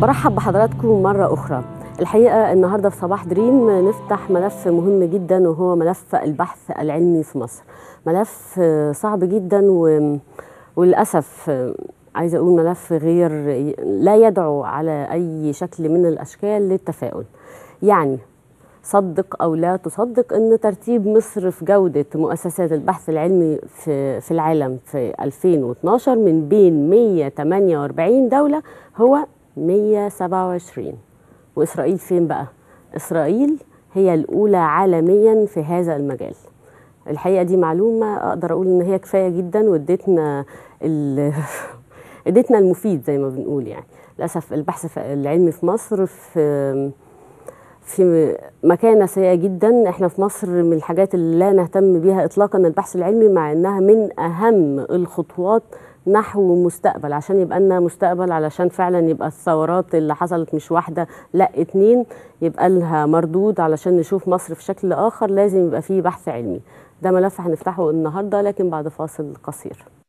برحب بحضراتكم مرة أخرى الحقيقة النهاردة في صباح دريم نفتح ملف مهم جدا وهو ملف البحث العلمي في مصر ملف صعب جدا و... وللأسف عايزة أقول ملف غير لا يدعو على أي شكل من الأشكال للتفاؤل يعني صدق أو لا تصدق أن ترتيب مصر في جودة مؤسسات البحث العلمي في, في العالم في 2012 من بين 148 دولة هو 127 وإسرائيل فين بقى؟ إسرائيل هي الأولى عالميا في هذا المجال الحقيقة دي معلومة أقدر أقول إن هي كفاية جدا واديتنا اديتنا المفيد زي ما بنقول يعني للأسف البحث العلمي في مصر في في مكانة سيئة جدا احنا في مصر من الحاجات اللي لا نهتم بيها اطلاقا البحث العلمي مع انها من اهم الخطوات نحو مستقبل عشان يبقى لنا مستقبل علشان فعلا يبقى الثورات اللي حصلت مش واحدة لا اتنين يبقى لها مردود علشان نشوف مصر في شكل اخر لازم يبقى فيه بحث علمي ده ملف هنفتحه النهاردة لكن بعد فاصل قصير